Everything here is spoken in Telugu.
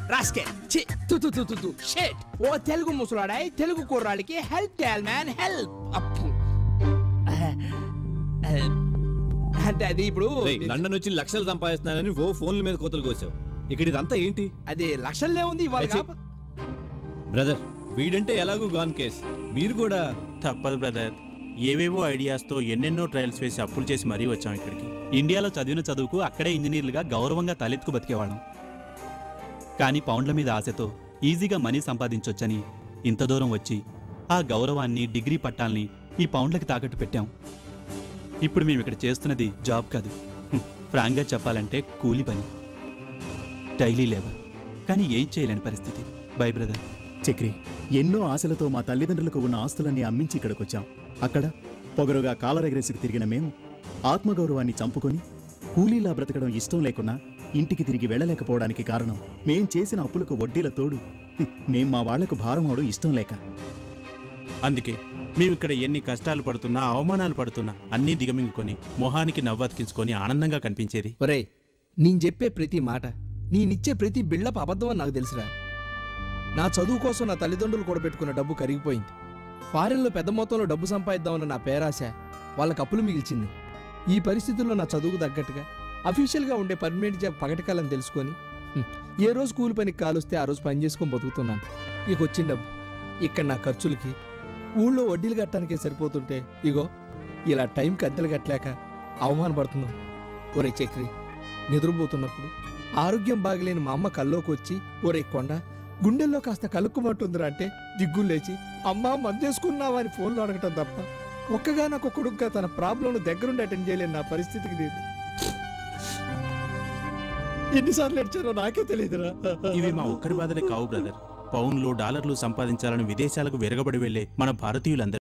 రాస్కే చి తు తు తు తు తు షిట్ ఓ తెలుగు ముసలాడాయ్ తెలుగు కుర్రాడికి హెల్ప్ చేయాలి మ్యాన్ హెల్ప్ అప్పు అంటే అది ఇప్పుడు రేయ్, లండన్ వచ్చి లక్షలు సంపాదిస్తున్నానని ఓ ఫోన్ల మీద కోతలు కోసావు ఇక్కడ ఇదంతా ఏంటి అది లక్షల్లో ఉంది ఇవాళ ఏ చి- కాప- బ్రదర్ వీడంటే ఎలాగూ గాన్ కేస్ మీరు కూడా తప్పదు బ్రదర్ ఏవేవో ఐడియాస్తో ఎన్నెన్నో ట్రయల్స్ వేసి అప్పులు చేసి మరీ వచ్చాం ఇక్కడికి ఇండియాలో చదివిన చదువుకు అక్కడే ఇంజనీర్లుగా గౌరవంగా తలెత్తుకు బతికేవాళ్ళం కానీ పౌండ్ల మీద ఆశతో ఈజీగా మనీ సంపాదించొచ్చని ఇంత దూరం వచ్చి ఆ గౌరవాన్ని డిగ్రీ పట్టాల్ని ఈ పౌండ్లకి తాకట్టు పెట్టాం ఇప్పుడు మేము ఇక్కడ చేస్తున్నది జాబ్ కాదు హ్మ్, ఫ్రాంక్గా చెప్పాలంటే కూలి పని డైలీ లేబర్ కానీ ఏం చేయలేని పరిస్థితి బై బ్రదర్ చక్రి ఎన్నో ఆశలతో మా తల్లిదండ్రులకు ఉన్న ఆస్తులన్నీ అమ్మించి ఇక్కడికొచ్చాం అక్కడ పొగరుగా కాలరెగరేసుకు తిరిగిన మేము ఆత్మగౌరవాన్ని చంపుకొని కూలీలా బ్రతకడం ఇష్టం లేకున్నా ఇంటికి తిరిగి వెళ్ళలేకపోవడానికి కారణం మేం చేసిన అప్పులకు వడ్డీల తోడు హ్మ్, మేం మా వాళ్లకు భారం అవడం ఇష్టం లేక అందుకే మేము ఇక్కడ ఎన్ని కష్టాలు పడుతున్నా అవమానాలు పడుతున్నా అన్నీ దిగమింగుకొని మొహానికి నవ్వతికించుకొని ఆనందంగా కనిపించేది ఒరేయ్ నేను చెప్పే ప్రతి మాట నేనిచ్చే ప్రతి బిల్డప్ అబద్ధం అని నాకు తెలుసురా నా చదువు కోసం నా తల్లిదండ్రులు కూడా పెట్టుకున్న డబ్బు కరిగిపోయింది ఫారెన్లో పెద్ద మొత్తంలో డబ్బు సంపాదిద్దామన్న నా పేరాశ వాళ్ళకి అప్పులు మిగిల్చింది ఈ పరిస్థితుల్లో నా చదువుకు తగ్గట్టుగా అఫీషియల్గా ఉండే పర్మనెంట్ జాబ్ పగటకాలని తెలుసుకొని హ్మ్, ఏ రోజు కూలి పనికి కాలుస్తే ఆ రోజు పని చేసుకొని బతుకుతున్నాను ఇక వచ్చిన డబ్బు ఇక్కడ నా ఖర్చులకి ఊళ్ళో వడ్డీలు కట్టడానికే సరిపోతుంటే ఇగో ఇలా టైంకి అద్దెలు కట్టలేక అవమానపడుతున్నాం ఒరే చక్రి నిద్రపోతున్నప్పుడు ఆరోగ్యం బాగలేని మా అమ్మ కల్లోకి వచ్చి ఒరే కొండ గుండెల్లో కాస్త కలుక్కుమంటుందిరా అంటే దిగ్గులు లేచి అమ్మా మందేసుకున్నావా అని ఫోన్లో అడగటం తప్ప ఒక్కగా నాకు కొడుకుగా తన ప్రాబ్లంను దగ్గరుండి అటెండ్ చేయలేని నా పరిస్థితికి నేను ఎన్నిసార్లు ఏడ్చానో నాకే తెలియదురా ఇవి మా ఒక్కరి బాధలే కావు బ్రదర్ పౌండ్లు డాలర్లు సంపాదించాలని విదేశాలకు విరగబడి వెళ్లే మన భారతీయులందరూ